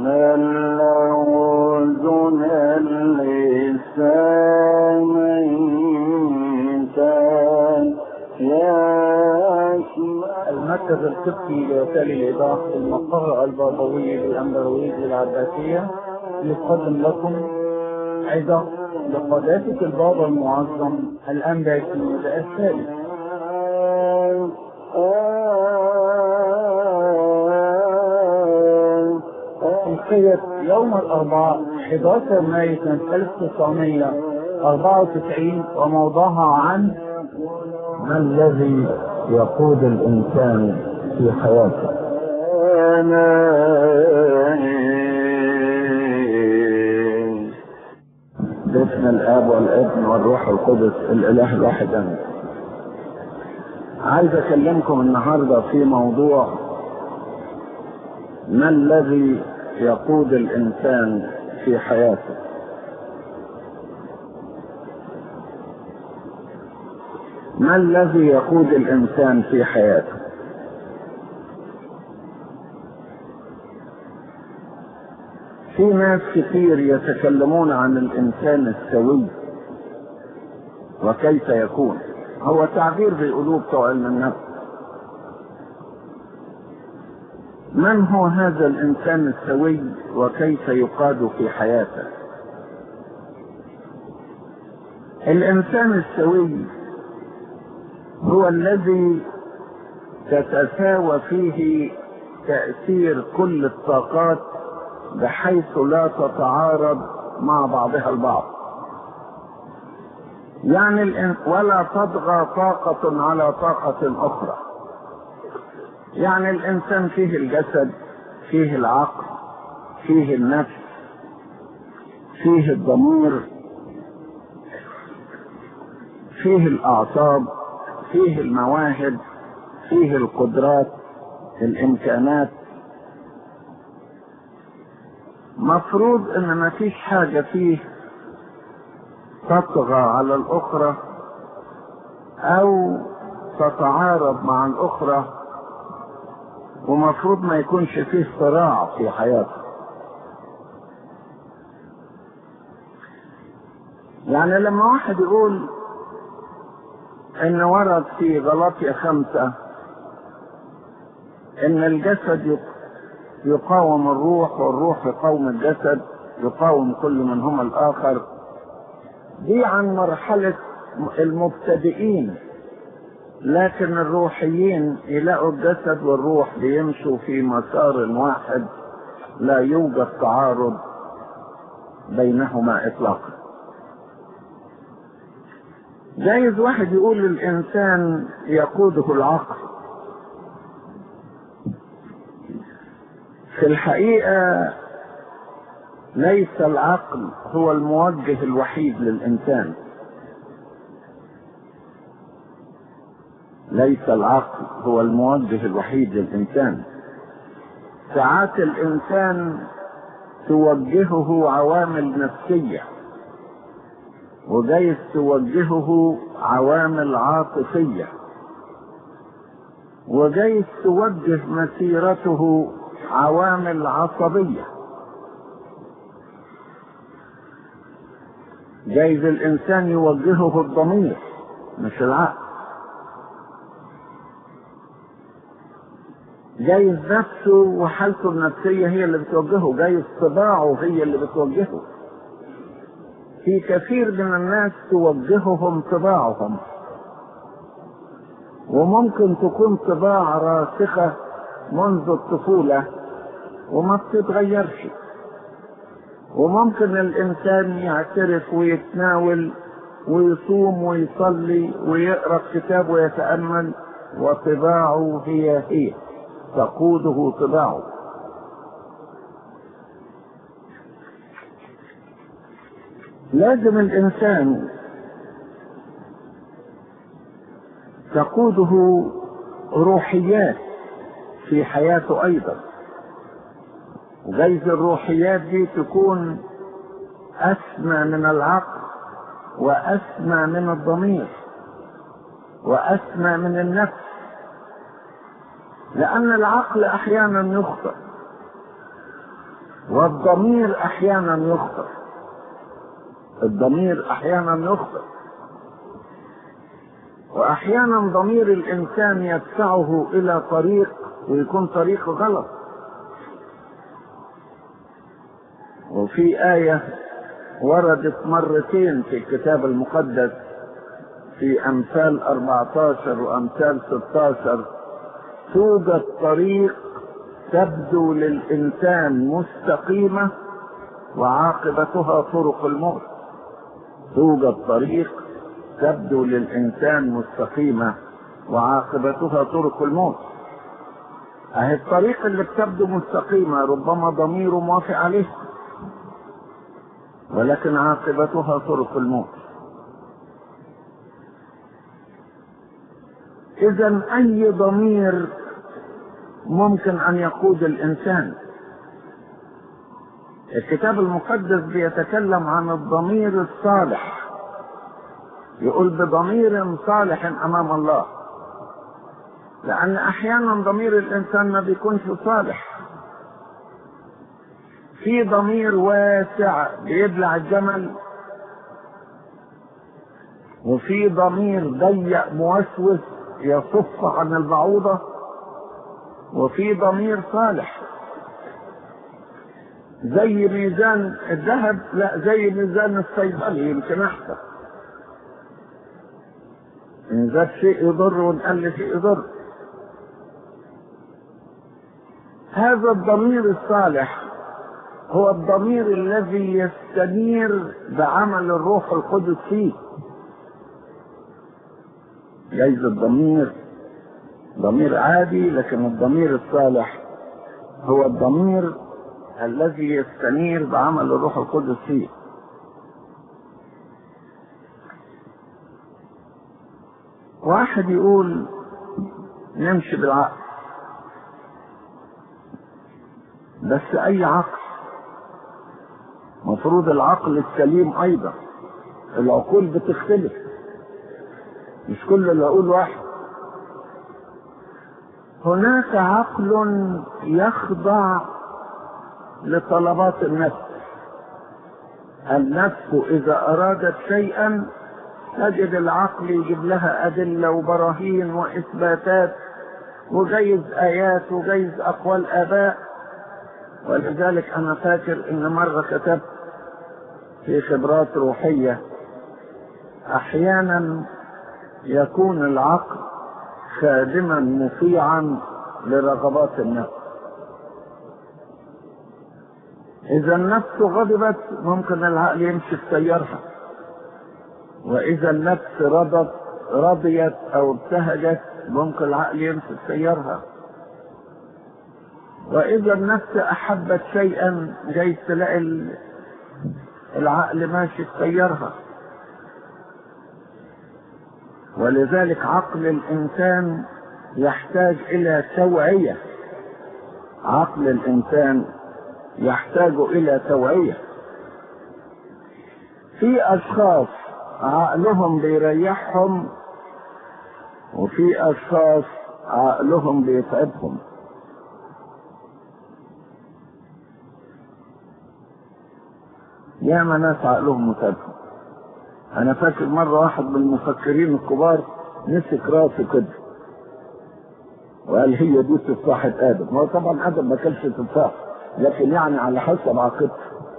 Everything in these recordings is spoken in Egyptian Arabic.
الأذن اللسان يسمع المركز القبطي لوسائل الإيضاح في المقر البابوي بالأنبرويد للعباسية يقدم لكم عظة لقداسة البابا المعظم الأنبا كنود الثالث ألقيت يوم الأربعاء 11 مايو سنة 1994 وموضوعها عن ما الذي يقود الإنسان في حياته باسم الاب والابن والروح القدس الاله الواحد امين عايز اكلمكم النهارده في موضوع ما الذي يقود الانسان في حياته ما الذي يقود الانسان في حياته في ناس كتير يتكلمون عن الانسان السوي وكيف يكون هو تعبير بيقولوه بتوع علم النفس من هو هذا الانسان السوي وكيف يقاد في حياته الانسان السوي هو الذي تتساوى فيه تأثير كل الطاقات بحيث لا تتعارض مع بعضها البعض يعني الإن... ولا تطغى طاقة على طاقة أخرى يعني الإنسان فيه الجسد فيه العقل فيه النفس فيه الضمير فيه الأعصاب فيه المواهب فيه القدرات الإمكانات مفروض ان ما فيش حاجة فيه تطغى على الاخرى او تتعارض مع الاخرى ومفروض ما يكونش فيه صراع في حياته يعني لما واحد يقول ان ورد في غلطية خمسة ان الجسد يقاوم الروح والروح يقاوم الجسد يقاوم كل منهما الآخر دي عن مرحلة المبتدئين لكن الروحيين يلاقوا الجسد والروح بيمشوا في مسار واحد لا يوجد تعارض بينهما إطلاقا جايز واحد يقول الإنسان يقوده العقل في الحقيقة ليس العقل هو الموجه الوحيد للإنسان ليس العقل هو الموجه الوحيد للإنسان ساعات الإنسان توجهه عوامل نفسية وجايز توجهه عوامل عاطفية وجايز توجه مسيرته عوامل عصبية جايز الإنسان يوجهه الضمير مش العقل جايز نفسه وحالته النفسية هي اللي بتوجهه جايز طباعه هي اللي بتوجهه في كثير من الناس توجههم طباعهم وممكن تكون طباع راسخة منذ الطفولة وما بتتغيرش وممكن الإنسان يعترف ويتناول ويصوم ويصلي ويقرأ كتاب ويتأمل وطباعه هي هي تقوده طباعه لازم الإنسان تقوده روحيات في حياته أيضا وجايز الروحيات دي تكون أسمى من العقل وأسمى من الضمير وأسمى من النفس لأن العقل أحيانا يخطئ والضمير احيانا يخطئ الضمير احيانا يخطئ واحيانا ضمير الانسان يدفعه الى طريق ويكون طريق غلط وفي ايه وردت مرتين في الكتاب المقدس في امثال 14 وامثال 16 توجد طريق تبدو للانسان مستقيمه وعاقبتها طرق الموت توجد طريق تبدو للإنسان مستقيمة وعاقبتها طرق الموت أهي الطريق اللي بتبدو مستقيمة ربما ضميره موافق عليه ولكن عاقبتها طرق الموت إذا أي ضمير ممكن أن يقود الإنسان الكتاب المقدس بيتكلم عن الضمير الصالح يقول بضمير صالح امام الله لان احيانا ضمير الانسان ما بيكونش صالح في ضمير واسع بيبلع الجمل وفي ضمير ضيق موسوس يصف عن البعوضة وفي ضمير صالح زي ميزان الذهب لا زي ميزان الصيدلي يمكن احسن ان زاد شيء يضر وان قل شيء يضر هذا الضمير الصالح هو الضمير الذي يستنير بعمل الروح القدس فيه جايز الضمير ضمير عادي لكن الضمير الصالح هو الضمير الذي يستنير بعمل الروح القدس فيه واحد يقول نمشي بالعقل بس اي عقل مفروض العقل السليم ايضا العقول بتختلف مش كل اللي اقول واحد هناك عقل يخضع لطلبات النفس النفس اذا ارادت شيئا تجد العقل يجيب لها ادله وبراهين واثباتات وجيز ايات وجيز اقوال اباء ولذلك انا فاكر ان مره كتبت في خبرات روحيه احيانا يكون العقل خادما مطيعا لرغبات النفس اذا النفس غضبت ممكن العقل يمشي في سيارها واذا النفس رضت رضيت او ابتهجت ممكن العقل يمشي في سيارها واذا النفس احبت شيئا جاي تلاقي العقل ماشي في سيارها ولذلك عقل الانسان يحتاج الى توعيه عقل الانسان يحتاج الى توعيه في اشخاص عقلهم بيريحهم وفي اشخاص عقلهم بيتعبهم ياما ناس عقلهم متعبهم انا فاكر مرة واحد من المفكرين الكبار مسك راسه كده وقال هي دي تفاحة ادم هو طبعا ادم ما كانش تفاح لكن يعني على حسب عقيدته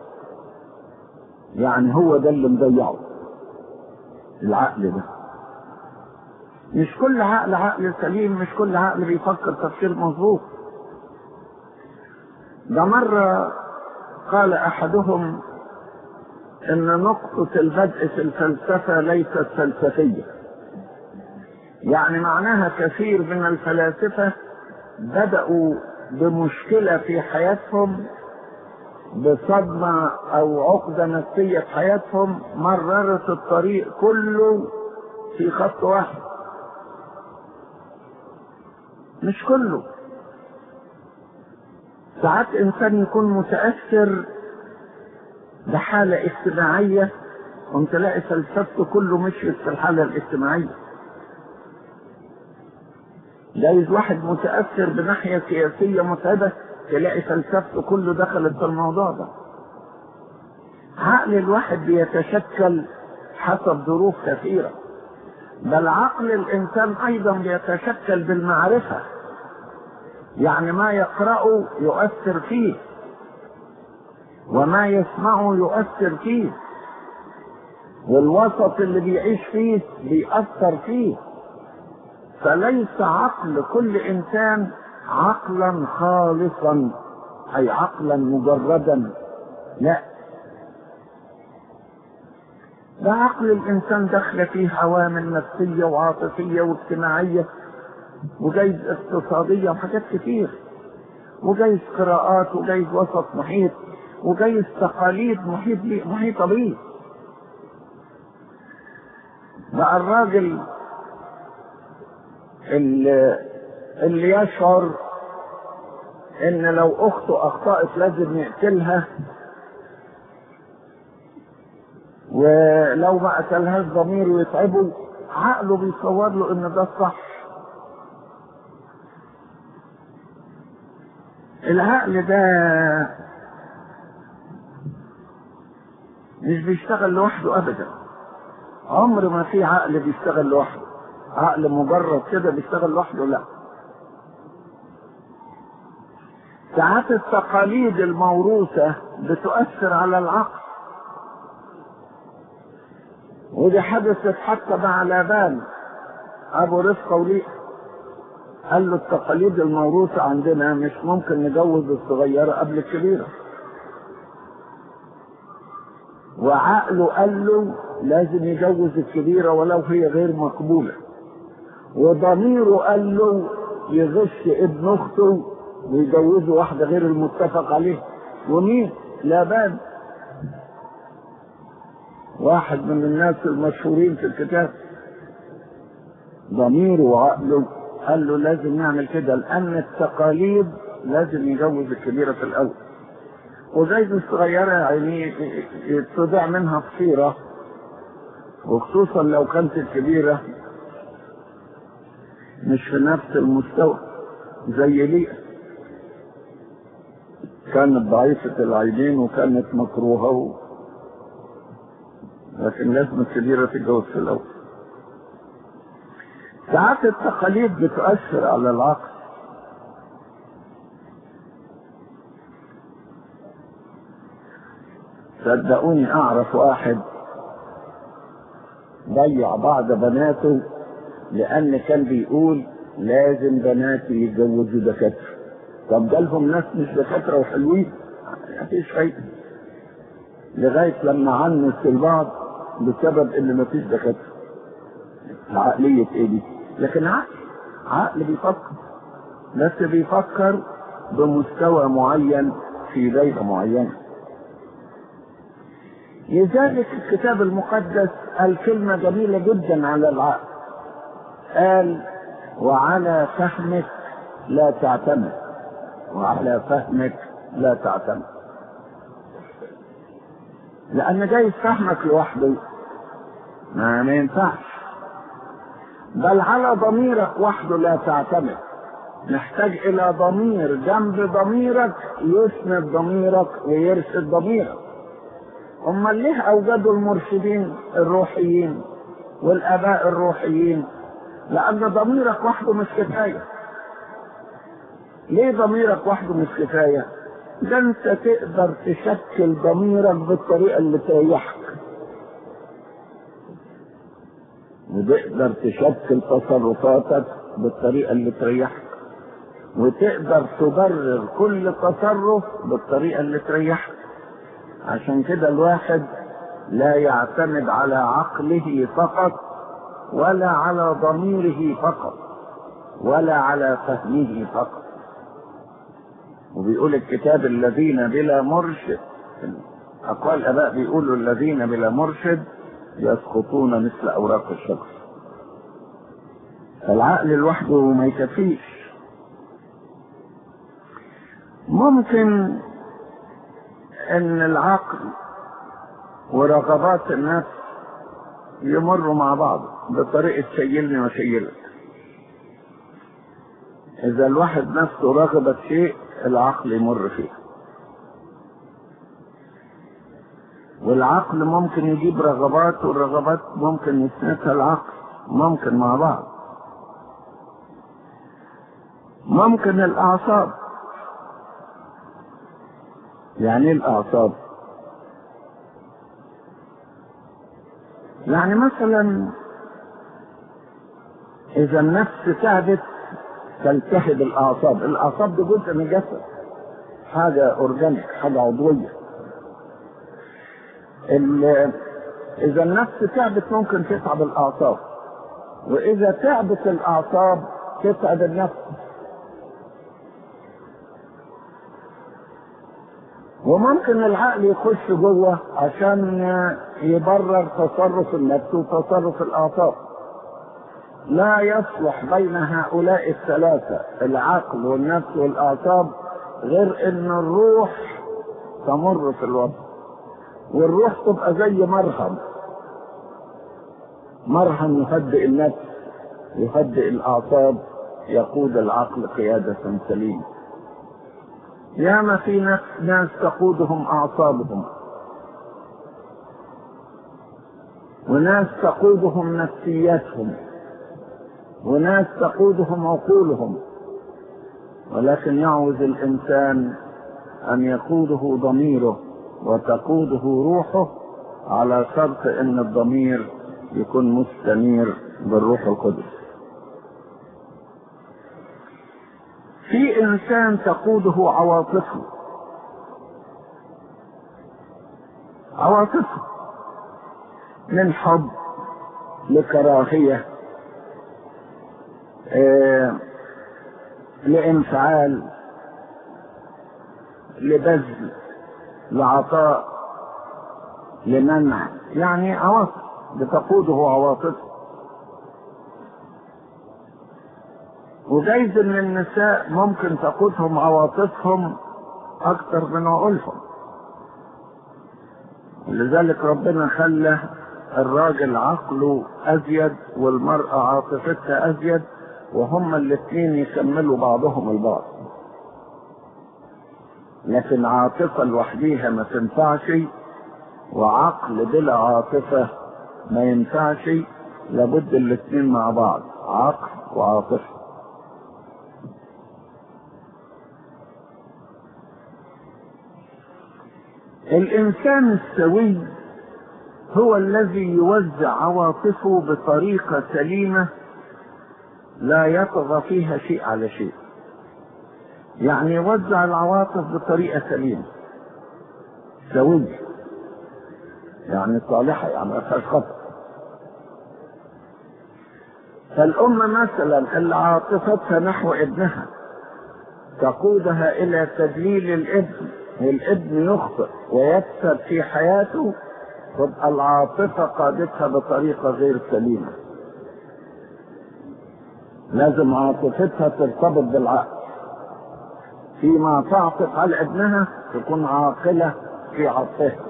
يعني هو ده اللي مضيعه العقل ده مش كل عقل عقل سليم مش كل عقل بيفكر تفكير مظبوط ده مرة قال احدهم ان نقطة البدء في الفلسفة ليست فلسفية يعني معناها كثير من الفلاسفة بدأوا بمشكلة في حياتهم بصدمة او عقدة نفسية في حياتهم مررت الطريق كله في خط واحد مش كله ساعات انسان يكون متأثر بحالة اجتماعية قمت تلاقي فلسفته كله مشيت في الحالة الاجتماعية جايز واحد متأثر بناحية سياسية متعبة تلاقي فلسفته كله دخلت في الموضوع ده عقل الواحد بيتشكل حسب ظروف كثيرة بل عقل الإنسان أيضا بيتشكل بالمعرفة يعني ما يقرأه يؤثر فيه وما يسمعه يؤثر فيه والوسط اللي بيعيش فيه بيأثر فيه فليس عقل كل إنسان عقلا خالصا أي عقلا مجردا لا ده عقل الإنسان دخل فيه عوامل نفسية وعاطفية واجتماعية وجايز اقتصادية وحاجات كتير وجايز قراءات وجايز وسط محيط وجايز تقاليد محيط بي محيطة بيه بقى الراجل اللي, اللي يشعر ان لو اخته اخطأت لازم يقتلها ولو ما قتلهاش ضميره يتعبه عقله بيصور له ان ده الصح العقل ده مش بيشتغل لوحده ابدا عمر ما في عقل بيشتغل لوحده عقل مجرد كده بيشتغل لوحده لا ساعات التقاليد الموروثة بتؤثر على العقل ودي حدثت حتى مع لابان ابو رفقه وليه قال له التقاليد الموروثة عندنا مش ممكن نجوز الصغيرة قبل الكبيرة وعقله قال له لازم يجوز الكبيرة ولو هي غير مقبولة وضميره قال له يغش ابن اخته ويجوزه واحدة غير المتفق عليه ومين لابان واحد من الناس المشهورين في الكتاب ضميره وعقله قال له لازم نعمل كده لان التقاليد لازم يجوز الكبيره في الاول وزي الصغيره يعني يتضع منها فصيره وخصوصا لو كانت الكبيره مش في نفس المستوى زي ليئة كانت ضعيفة العينين وكانت مكروهة و... لكن لازم الكبيرة تتجوز في الأول ساعات التقاليد بتؤثر على العقل صدقوني اعرف واحد ضيع بعض بناته لان كان بيقول لازم بناتي يتجوزوا دكاتره طب جالهم ناس مش دكاتره وحلوين مفيش فايده لغايه لما عنس البعض بسبب ان مفيش دكاتره عقليه ايه دي لكن عقل عقل بيفكر بس بيفكر بمستوى معين في دايره معينه لذلك الكتاب المقدس قال كلمة جميلة جدا على العقل قال وعلى فهمك لا تعتمد وعلى فهمك لا تعتمد لأن جاي فهمك لوحده ما ما ينفعش بل على ضميرك وحده لا تعتمد نحتاج إلى ضمير جنب ضميرك يسند ضميرك ويرشد ضميرك امال ليه اوجدوا المرشدين الروحيين والاباء الروحيين لان ضميرك وحده مش كفايه ليه ضميرك وحده مش كفايه ده انت تقدر تشكل ضميرك بالطريقه اللي تريحك وتقدر تشكل تصرفاتك بالطريقه اللي تريحك وتقدر تبرر كل تصرف بالطريقه اللي تريحك عشان كده الواحد لا يعتمد على عقله فقط ولا على ضميره فقط ولا على فهمه فقط وبيقول الكتاب الذين بلا مرشد أقوال الآباء بيقولوا الذين بلا مرشد يسقطون مثل أوراق الشجر فالعقل لوحده ما يكفيش ممكن ان العقل ورغبات النفس يمروا مع بعض بطريقة شيلني وشيلك اذا الواحد نفسه رغبت شيء العقل يمر فيها والعقل ممكن يجيب رغبات والرغبات ممكن يسندها العقل ممكن مع بعض ممكن الأعصاب يعني ايه الأعصاب يعني مثلا إذا النفس تعبت تلتهب الأعصاب الأعصاب دي جزء من الجسد حاجة أورجانيك حاجة عضوية ال- إذا النفس تعبت ممكن تتعب الأعصاب وإذا تعبت الأعصاب تتعب النفس وممكن العقل يخش جوه عشان يبرر تصرف النفس وتصرف الأعصاب لا يصلح بين هؤلاء الثلاثة العقل والنفس والأعصاب غير إن الروح تمر في الوضع والروح تبقى زي مرهم مرهم يهدئ النفس يهدئ الأعصاب يقود العقل قيادة سليمة ياما في ناس ناس تقودهم أعصابهم وناس تقودهم نفسياتهم وناس تقودهم عقولهم ولكن يعوز الإنسان أن يقوده ضميره وتقوده روحه على شرط أن الضمير يكون مستنير بالروح القدس في إنسان تقوده عواطفه عواطفه من حب لكراهية آه، لانفعال لبذل لعطاء لمنع يعني عواطف بتقوده عواطفه وجايز ان النساء ممكن تقودهم عواطفهم اكتر من عقولهم لذلك ربنا خلى الراجل عقله ازيد والمرأة عاطفتها ازيد وهما الاثنين يكملوا بعضهم البعض لكن عاطفة لوحديها ما تنفعش وعقل بلا عاطفة ما ينفعش لابد الاثنين مع بعض عقل وعاطفة الإنسان السوي هو الذي يوزع عواطفه بطريقة سليمة لا يطغى فيها شيء على شيء يعني يوزع العواطف بطريقة سليمة سوية يعني صالحة يعني ما فيهاش خطأ فالأم مثلا اللي عاطفتها نحو ابنها تقودها إلى تدليل الابن والابن يخطئ ويفسد في حياته تبقى العاطفة قادتها بطريقة غير سليمة لازم عاطفتها ترتبط بالعقل فيما تعطف على ابنها تكون عاقلة في عطفها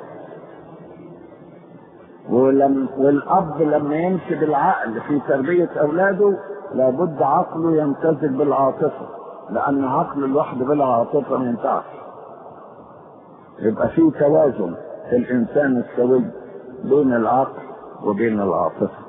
ولم والأب لما يمشي بالعقل في تربية أولاده لابد عقله يمتزج بالعاطفة لأن عقل لوحده بلا عاطفة ما ينفعش يبقى في توازن في الإنسان السوي بين العقل وبين العاطفة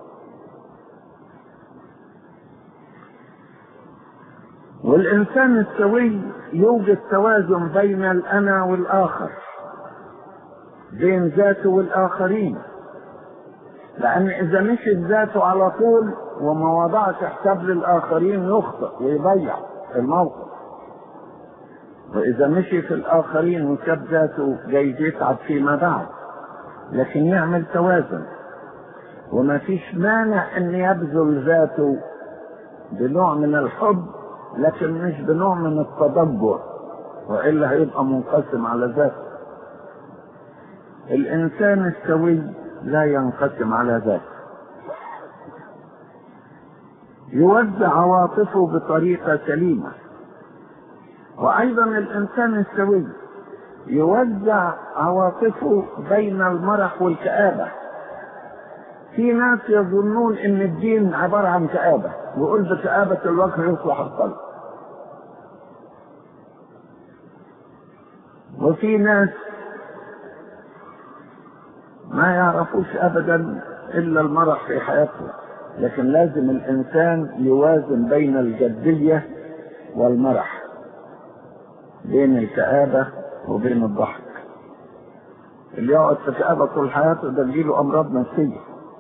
والإنسان السوي يوجد توازن بين الأنا والآخر بين ذاته والآخرين لأن إذا مشي ذاته على طول وما وضعش حساب للآخرين يخطئ ويضيع الموقف وإذا مشي في الآخرين وساب ذاته جايز يتعب فيما بعد لكن يعمل توازن وما فيش مانع أن يبذل ذاته بنوع من الحب لكن مش بنوع من التضجر وإلا هيبقى منقسم على ذاته الإنسان السوي لا ينقسم على ذاته يوزع عواطفه بطريقة سليمة وأيضا الإنسان السوي يوزع عواطفه بين المرح والكآبة في ناس يظنون ان الدين عبارة عن كآبة ويقول بكآبة الوجه يصلح القلب وفي ناس ما يعرفوش ابدا الا المرح في حياتهم لكن لازم الإنسان يوازن بين الجدية والمرح بين الكآبة وبين الضحك اللي يقعد في كآبة طول حياته ده تجيله أمراض نفسية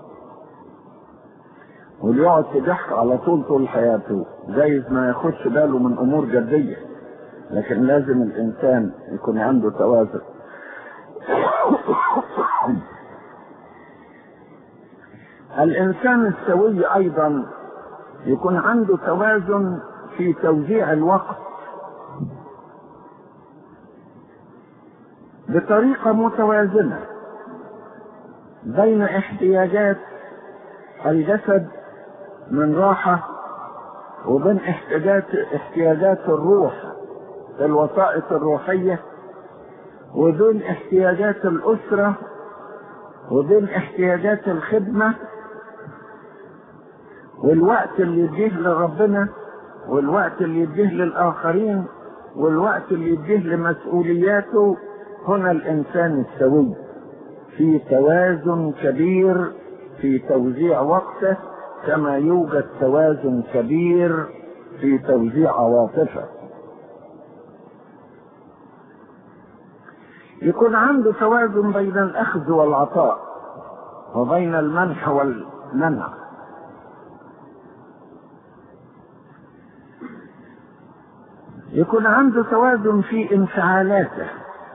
واللي يقعد في ضحك على طول طول حياته جايز ما ياخدش باله من أمور جدية لكن لازم الإنسان يكون عنده توازن الانسان السوي ايضا يكون عنده توازن في توزيع الوقت بطريقه متوازنه بين احتياجات الجسد من راحه وبين احتياجات احتياجات الروح الوسائط الروحيه وبين احتياجات الاسره وبين احتياجات الخدمه والوقت اللي يديه لربنا والوقت اللي يديه للآخرين والوقت اللي يديه لمسؤولياته هنا الإنسان السوي في توازن كبير في توزيع وقته كما يوجد توازن كبير في توزيع عواطفه يكون عنده توازن بين الأخذ والعطاء وبين المنح والمنع يكون عنده توازن في انفعالاته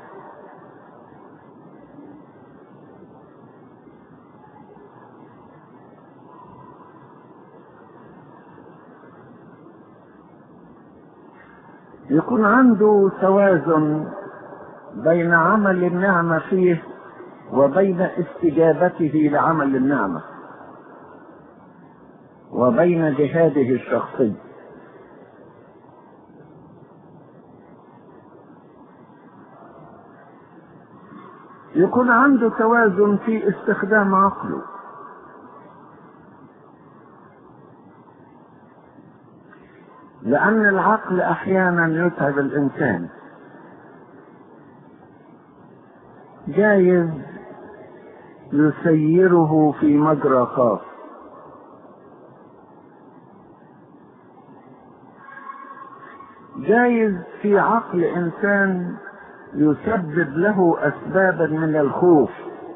يكون عنده توازن بين عمل النعمة فيه وبين استجابته لعمل النعمة وبين جهاده الشخصي يكون عنده توازن في استخدام عقله لأن العقل أحيانا يتعب الإنسان جايز يسيره في مجرى خاص جايز في عقل إنسان يسبب له اسبابا من الخوف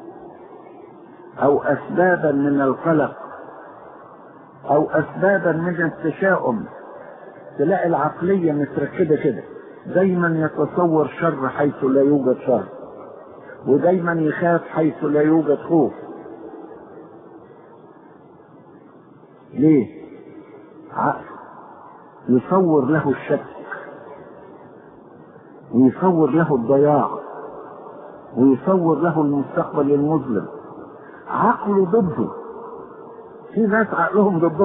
او اسبابا من القلق او اسبابا من التشاؤم تلاقي العقلية متركبة كده دايما يتصور شر حيث لا يوجد شر ودايما يخاف حيث لا يوجد خوف ليه عقل يصور له الشك ويصور له الضياع ويصور له المستقبل المظلم عقله ضده في ناس عقلهم ضدهم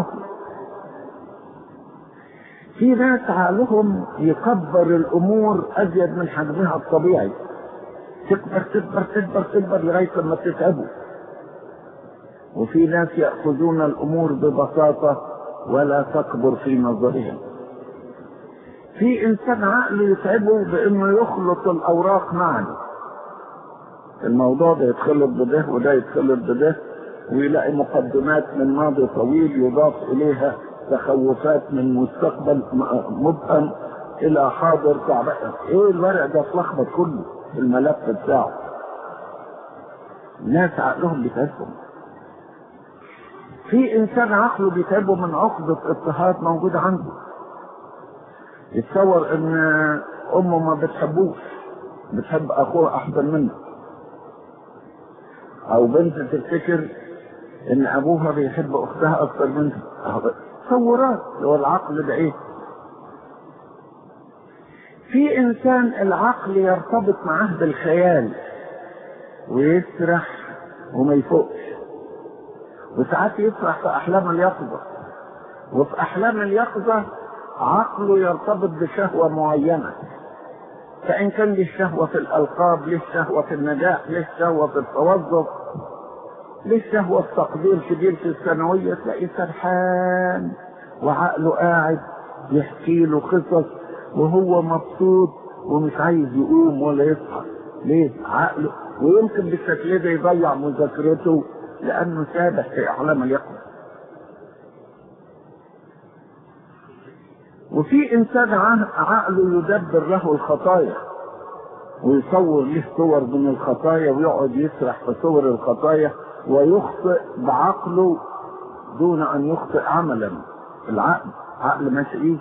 في ناس عقلهم يكبر الامور ازيد من حجمها الطبيعي تكبر تكبر تكبر تكبر لغايه لما تتعبوا وفي ناس ياخذون الامور ببساطه ولا تكبر في نظرهم في انسان عقله يتعبه بانه يخلط الاوراق معا الموضوع ده يتخلط بده وده يتخلط بده ويلاقي مقدمات من ماضي طويل يضاف اليها تخوفات من مستقبل مبهم الى حاضر تعبان ايه الورق ده اتلخبط كله في الملف بتاعه ناس عقلهم بيتعبهم في انسان عقله بيتعبه من عقدة اضطهاد موجودة عنده يتصور ان امه ما بتحبوش بتحب اخوه احسن منه او بنت تفتكر ان ابوها بيحب اختها اكثر منها تصورات هو العقل ده ايه في انسان العقل يرتبط معاه بالخيال ويسرح وما يفوقش وساعات يسرح في احلام اليقظه وفي احلام اليقظه عقله يرتبط بشهوه معينه فان كان له شهوه في الالقاب له شهوه في النجاح له شهوه في التوظف له شهوه في تقدير كبير في الثانويه تلاقيه سرحان وعقله قاعد يحكي له قصص وهو مبسوط ومش عايز يقوم ولا يصحى ليه؟ عقله ويمكن بالشكل ده يضيع مذاكرته لأنه سابح في أحلام اليقظة وفي إنسان عقله يدبر له الخطايا ويصور له صور من الخطايا ويقعد يسرح في صور الخطايا ويخطئ بعقله دون أن يخطئ عملا العقل عقل ماشي ايه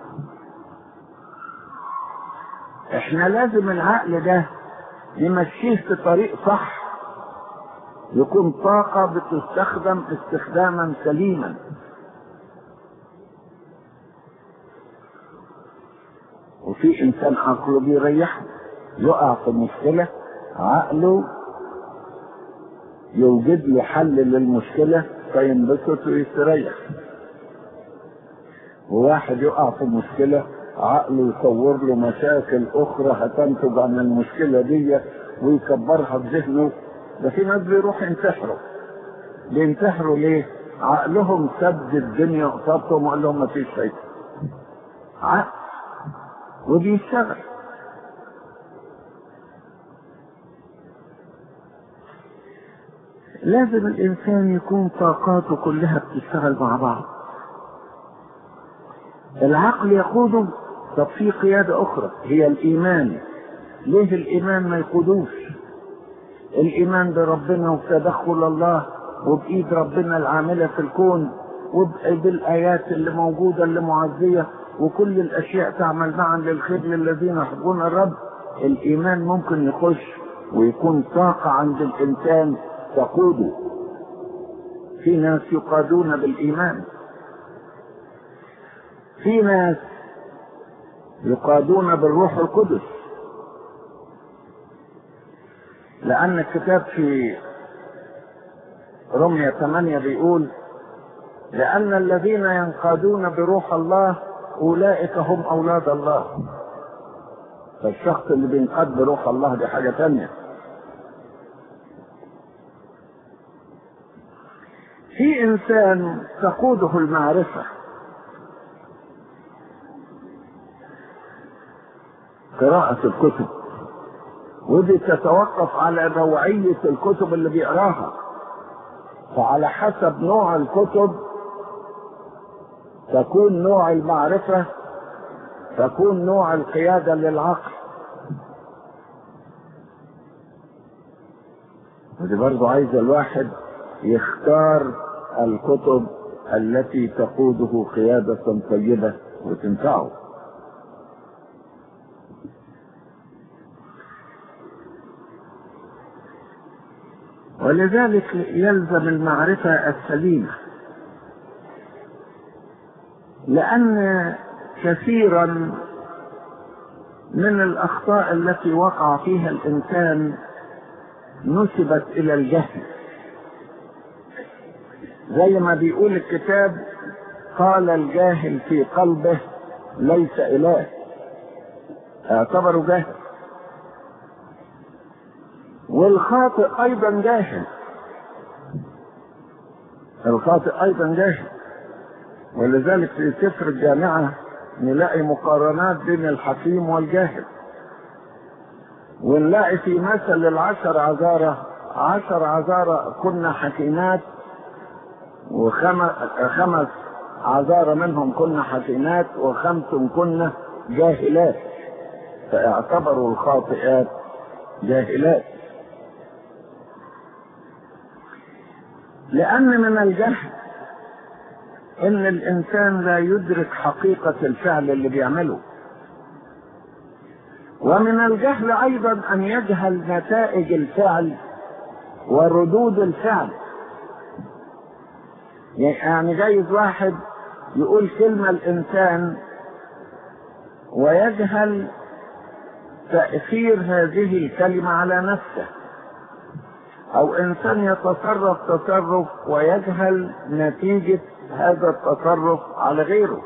احنا لازم العقل ده نمشيه في طريق صح يكون طاقة بتستخدم استخداما سليما وفي انسان عقله بيريحه يقع في مشكلة عقله يوجد له حل للمشكلة فينبسط ويستريح وواحد يقع في مشكلة عقله يصور له مشاكل أخرى هتنتج عن المشكلة دي ويكبرها في ذهنه ده في ناس بيروح ينتحروا بينتحروا ليه؟ عقلهم سد الدنيا قصادهم وقال لهم مفيش فايدة عقل وبيشتغل لازم الإنسان يكون طاقاته كلها بتشتغل مع بعض العقل يقوده طب في قيادة أخرى هي الإيمان ليه الإيمان ما يقودوش الإيمان بربنا وبتدخل الله وبإيد ربنا العاملة في الكون وبالآيات اللي موجودة اللي معزية وكل الأشياء تعمل معا للخير للذين يحبون الرب الإيمان ممكن يخش ويكون طاقة عند الإنسان تقوده في ناس يقادون بالإيمان في ناس يقادون بالروح القدس لأن الكتاب في رمية 8 بيقول لأن الذين ينقادون بروح الله أولئك هم أولاد الله فالشخص اللي بينقاد بروح الله دي حاجة تانية في إنسان تقوده المعرفة قراءة الكتب ودي تتوقف على نوعية الكتب اللي بيقراها فعلى حسب نوع الكتب تكون نوع المعرفة تكون نوع القيادة للعقل ودي برضو عايزة الواحد يختار الكتب التي تقوده قيادة طيبة وتنفعه ولذلك يلزم المعرفة السليمة لأن كثيرا من الأخطاء التي وقع فيها الإنسان نسبت إلى الجهل زي ما بيقول الكتاب قال الجاهل في قلبه ليس إله اعتبره جاهل والخاطئ أيضا جاهل الخاطئ أيضا جاهل ولذلك في سفر الجامعة نلاقي مقارنات بين الحكيم والجاهل ونلاقي في مثل العشر عذارة عشر عذارة كنا حكيمات وخمس عذارة منهم كنا حكيمات وخمس كنا جاهلات فاعتبروا الخاطئات جاهلات لأن من الجهل إن الإنسان لا يدرك حقيقة الفعل اللي بيعمله ومن الجهل أيضا أن يجهل نتائج الفعل وردود الفعل يعني جايز واحد يقول كلمة الإنسان ويجهل تأثير هذه الكلمة على نفسه أو إنسان يتصرف تصرف ويجهل نتيجة هذا التصرف على غيره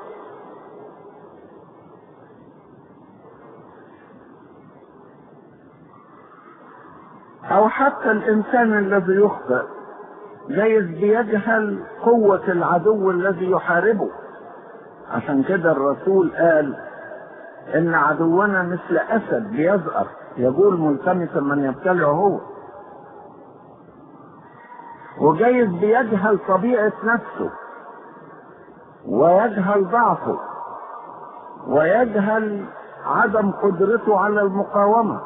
أو حتى الإنسان الذي يخطئ جايز بيجهل قوة العدو الذي يحاربه عشان كده الرسول قال إن عدونا مثل أسد بيزأر يقول ملتمسا من يبتلعه هو وجايز بيجهل طبيعة نفسه ويجهل ضعفه ويجهل عدم قدرته على المقاومة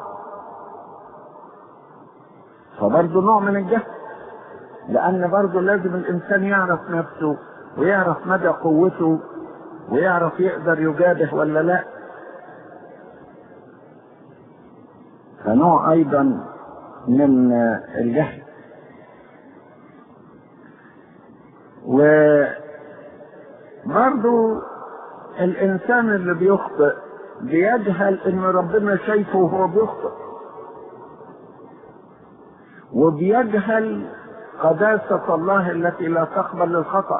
فبرضه نوع من الجهل لأن برضه لازم الإنسان يعرف نفسه ويعرف مدى قوته ويعرف يقدر يجابه ولا لا فنوع أيضا من الجهل وبرضه الإنسان اللي بيخطئ بيجهل إن ربنا شايفه وهو بيخطئ وبيجهل قداسة الله التي لا تقبل الخطأ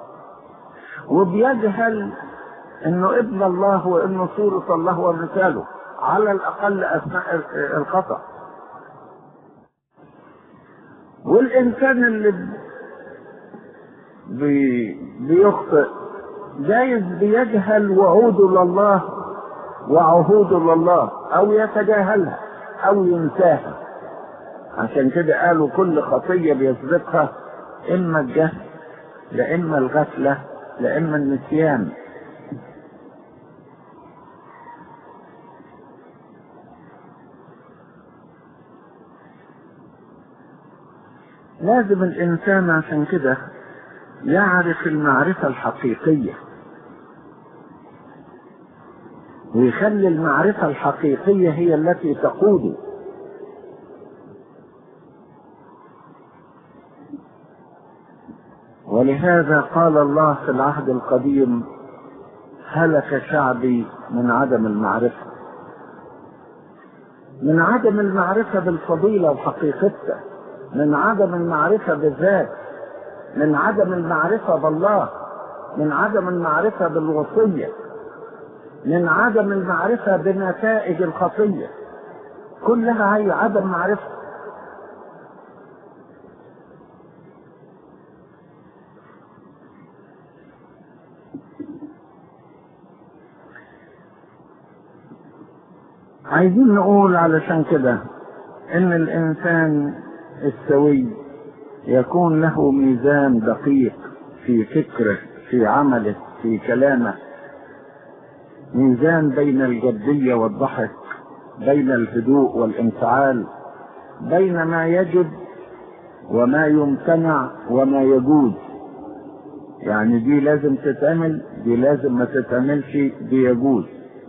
وبيجهل انه ابن الله وانه صورة الله ومثاله على الاقل اثناء الخطأ والانسان اللي بي بيخطئ جايز بيجهل وعوده لله وعهوده لله او يتجاهلها او ينساها عشان كده قالوا كل خطية بيسبقها اما الجهل لا اما الغفلة لا اما النسيان لازم الانسان عشان كده يعرف المعرفة الحقيقية ويخلي المعرفة الحقيقية هي التي تقوده ولهذا قال الله في العهد القديم هلك شعبي من عدم المعرفة من عدم المعرفة بالفضيلة وحقيقتها من عدم المعرفة بالذات من عدم المعرفة بالله من عدم المعرفة بالوصية من عدم المعرفة بنتائج الخطية كلها هي عدم معرفة عايزين نقول علشان كده ان الانسان السوي يكون له ميزان دقيق في فكره في عمله في كلامه ميزان بين الجدية والضحك بين الهدوء والانفعال بين ما يجب وما يمتنع وما يجوز يعني دي لازم تتعمل دي لازم ما تتعملش دي يجوز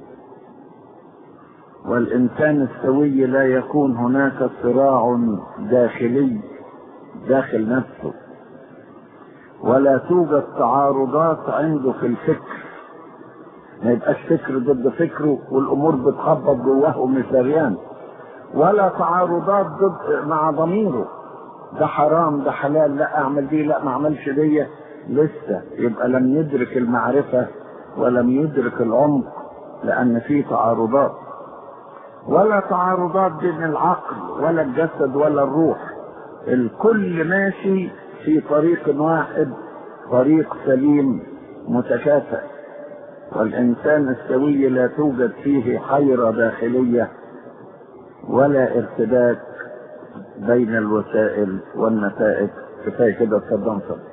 والإنسان السوي لا يكون هناك صراع داخلي داخل نفسه ولا توجد تعارضات عنده في الفكر ما يبقاش فكر ضد فكره والامور بتخبط جواه ومش دريان ولا تعارضات ضد مع ضميره ده حرام ده حلال لا اعمل دي لا ما اعملش دي لسه يبقى لم يدرك المعرفه ولم يدرك العمق لان في تعارضات ولا تعارضات بين العقل ولا الجسد ولا الروح الكل ماشي في طريق واحد طريق سليم متكافئ والإنسان السوي لا توجد فيه حيرة داخلية ولا ارتباك بين الوسائل والنتائج كفاية كده تصدمت